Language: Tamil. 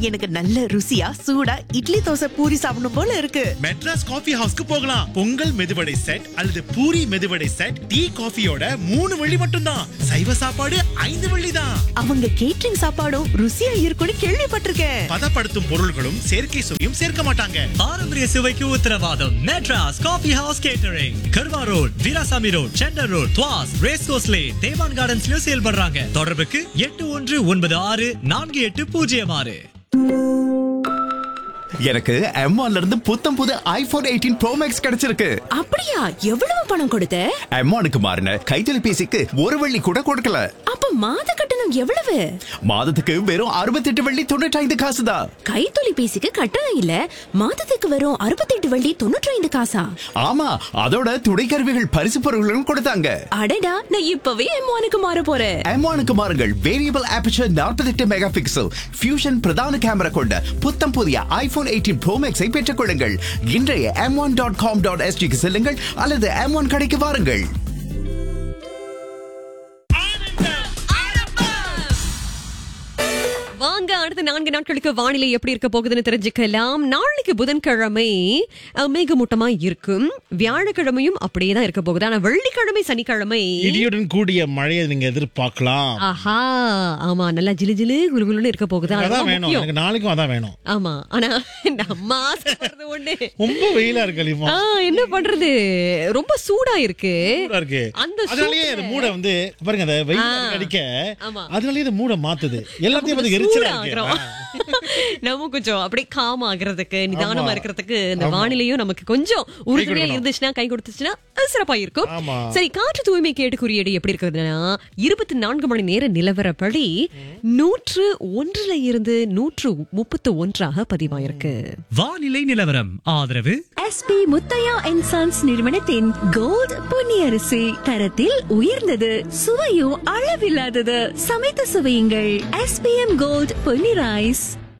எனக்கு நல்ல ருசியா சூடா இட்லி தோசை பூரி சாப்பிடணும் போல இருக்கு மெட்ராஸ் காஃபி ஹவுஸ்க்கு போகலாம் பொங்கல் மெதுவடை செட் அல்லது பூரி மெதுவடை செட் டீ காஃபியோட மூணு வெள்ளி மட்டும்தான் சைவ சாப்பாடு ஐந்து வெள்ளி தான் அவங்க கேட்டரிங் சாப்பாடும் ருசியா இருக்கும்னு கேள்விப்பட்டிருக்கேன் பதப்படுத்தும் பொருள்களும் செயற்கை சுவையும் சேர்க்க மாட்டாங்க பாரம்பரிய சுவைக்கு உத்தரவாதம் Madras coffee house catering Kerbau road Veerasamy road Chander road Tuas race கோஸ்லே தேவான் கார்டன்ஸ்லயும் செயல்படுறாங்க தொடர்புக்கு எட்டு ஒன்று ஒன்பது ஆறு நான்கு எட்டு பூஜ்ஜியம் ஆறு எனக்கு M1 ல இருந்து புத்தம் புது ஐபோன் எயிட்டீன் ப்ரோ மேக்ஸ் கிடைச்சிருக்கு அப்படியா எவ்வளவு பணம் கொடுத்த M1க்கு மாறின கைத்தொலைபேசிக்கு ஒரு வெள்ளி கூட கொடுக்கல அப்ப மாத கட்டணம் எவ்வளவு மாதத்துக்கு வெறும் அறுபத்தெட்டு வெள்ளி தொண்ணூற்றி காசு தான் கைத்தொலைபேசிக்கு கட்டணம் இல்ல மாதத்துக்கு வரும் அறுபத்தெட்டு வள்ளி தொண்ணூற்றி ஐந்து காசா ஆமா அதோட துணை கருவிகள் பரிசு பொருள்களும் கொடுத்தாங்க அடடா நான் இப்பவே எம்மானுக்கு மாற போறேன் M1க்கு மாறுங்கள் variable aperture 48 mega pixel fusion பிரதான கேமரா கொண்ட புத்தம் புதிய ஐபோன் எயிட்டீன் ப்ரோ மேக்ஸை பெற்றுக் கொள்ளுங்கள் இன்றைய M one dot com dot எஸ்டிக்கு செல்லுங்கள் அல்லது எம் ஒன் கடைக்கு வாருங்கள் வாங்க அடுத்த நான்கு நாட்களுக்கு வானிலை எப்படி இருக்க போகுதுன்னு தெரிஞ்சுக்கலாம் நாளைக்கு புதன்கிழமை அஹ், மேகமூட்டமா இருக்கும் வியாழக்கிழமையும் அப்படியே தான் இருக்க போகுது ஆனா வெள்ளிக்கிழமை சனிக்கிழமை இடியுடன் கூடிய மழையை நீங்க எதிர்பார்க்கலாம் ஆஹா ஆமா நல்லா ஜிலு ஜிலு குலுகுலுன்னு இருக்க போகுது அதான் அதான் வேணும் முக்கியம். எனக்கு நாளைக்கும் அதான் வேணும் ஆமா ஆனா நம்ம ஆசைப்படுறது ஒண்ணு ரொம்ப வெயிலா இருக்கு அலிமா ஆ, என்ன பண்றது ரொம்ப சூடா இருக்கு சூடா இருக்கு அந்த அதனாலயே சூட்டுல- அந்த மூட வந்து பாருங்க அந்த வெயில் ஆ. அடிக்க ஆமா. அதனாலயே இந்த மூட மாத்துது எல்லாத்தையும் வந்து எரிச்சலா சூடாகிறோம். இருக்கு நம்ம கொஞ்சம் அப்படியே காம் ஆகுறதுக்கு நிதானமா ஆமா. இருக்கிறதுக்கு இந்த ஆமா. வானிலையும் நமக்கு கொஞ்சம் உறுதுணையா கொடுக்கணும். இருந்துச்சுன்னா கை கொடுத்துச்சுன்னா அது சிறப்பா இருக்கும் ஆமா. சரி காற்று தூய்மை கேட்டு குறியீடு எப்படி இருக்குதுன்னா இருபத்தி நான்கு மணி நேர நிலவரப்படி நூற்று ஒன்றுல இருந்து நூற்று முப்பத்து ஒன்றாக பதிவாயிருக்கு வானிலை நிலவரம் ஆதரவு எஸ்பி முத்தையா அண்ட் சன்ஸ் நிறுவனத்தின் கோல்ட் பொன்னியரிசி தரத்தில் உயர்ந்தது சுவையும் அளவில்லாதது சமைத்து சுவையுங்கள் எஸ்பிஎம் கோல்ட் பொன்னி ரைஸ்